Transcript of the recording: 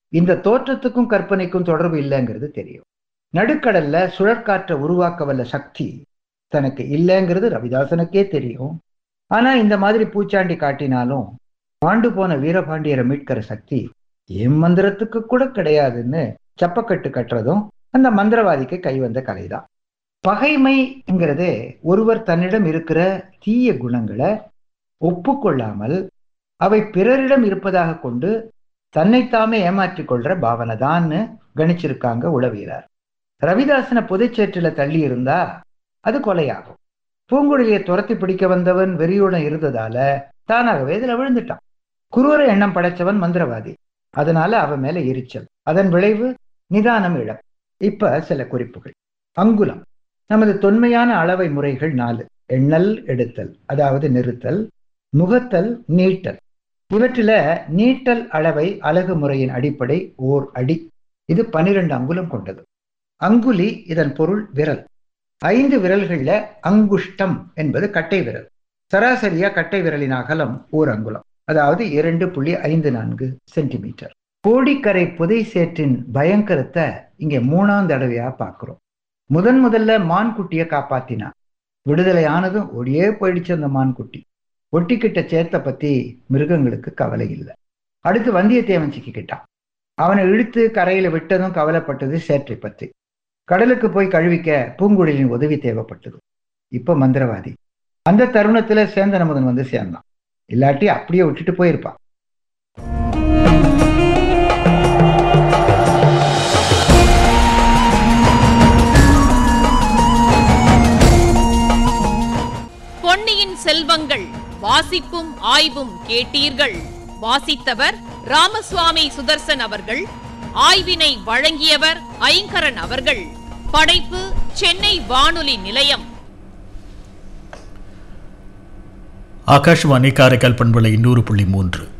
இந்த தோற்றத்துக்கும் கற்பனைக்கும் தொடர்பு இல்லைங்கிறது தெரியும் நடுக்கடல்ல சுழற்காற்றை உருவாக்க வல்ல சக்தி தனக்கு இல்லைங்கிறது ரவிதாசனுக்கே தெரியும் ஆனா இந்த மாதிரி பூச்சாண்டி காட்டினாலும் ஆண்டு போன வீரபாண்டியரை மீட்கிற சக்தி என் மந்திரத்துக்கு கூட கிடையாதுன்னு செப்பக்கட்டு கட்டுறதும் அந்த மந்திரவாதிக்கு கைவந்த கலைதான் பகைமைங்கிறதே ஒருவர் தன்னிடம் இருக்கிற தீய குணங்களை ஒப்புக்கொள்ளாமல் அவை பிறரிடம் இருப்பதாக கொண்டு தன்னைத்தாமே ஏமாற்றிக் கொள்ற பாவனை தான்னு கணிச்சிருக்காங்க உளவியலார் ரவிதாசனை புதைச்சேற்றில தள்ளி இருந்தா அது கொலையாகும் பூங்குழலியை துரத்தி பிடிக்க வந்தவன் வெறியுடன் இருந்ததால தானாகவே இதுல விழுந்துட்டான் குரூர எண்ணம் படைச்சவன் மந்திரவாதி அதனால அவன் மேல எரிச்சல் அதன் விளைவு நிதானம் இழம் இப்ப சில குறிப்புகள் அங்குலம் நமது தொன்மையான அளவை முறைகள் நாலு எண்ணல் எடுத்தல் அதாவது நிறுத்தல் முகத்தல் நீட்டல் இவற்றில நீட்டல் அளவை அலகு முறையின் அடிப்படை ஓர் அடி இது பனிரெண்டு அங்குலம் கொண்டது அங்குலி இதன் பொருள் விரல் ஐந்து விரல்கள்ல அங்குஷ்டம் என்பது கட்டை விரல் சராசரியா கட்டை விரலின் அகலம் ஓர் அங்குலம் அதாவது இரண்டு புள்ளி ஐந்து நான்கு சென்டிமீட்டர் கோடிக்கரை புதை சேற்றின் பயங்கரத்தை இங்க மூணாம் தடவையா பார்க்கிறோம் முதன் முதல்ல மான்குட்டியை காப்பாத்தினா விடுதலை ஆனதும் ஒடியே போயிடுச்சு அந்த மான்குட்டி ஒட்டிக்கிட்ட சேத்தை பத்தி மிருகங்களுக்கு கவலை இல்லை அடுத்து வந்தியத்தேவன் சிக்கிக்கிட்டான் அவனை இழுத்து கரையில விட்டதும் கவலைப்பட்டது சேற்றை பத்தி கடலுக்கு போய் கழுவிக்க பூங்குழலின் உதவி தேவைப்பட்டது இப்ப மந்திரவாதி அந்த தருணத்துல சேந்தனமுதன் வந்து சேர்ந்தான் இல்லாட்டி அப்படியே விட்டுட்டு போயிருப்பான் பொன்னியின் செல்வங்கள் வாசிப்பும் ஆய்வும் கேட்டீர்கள் வாசித்தவர் ராமசுவாமி சுதர்சன் அவர்கள் ஆய்வினை வழங்கியவர் ஐங்கரன் அவர்கள் படைப்பு சென்னை வானொலி நிலையம் ஆகாஷ்வாணி காரைக்கால் பண்பலை நூறு புள்ளி மூன்று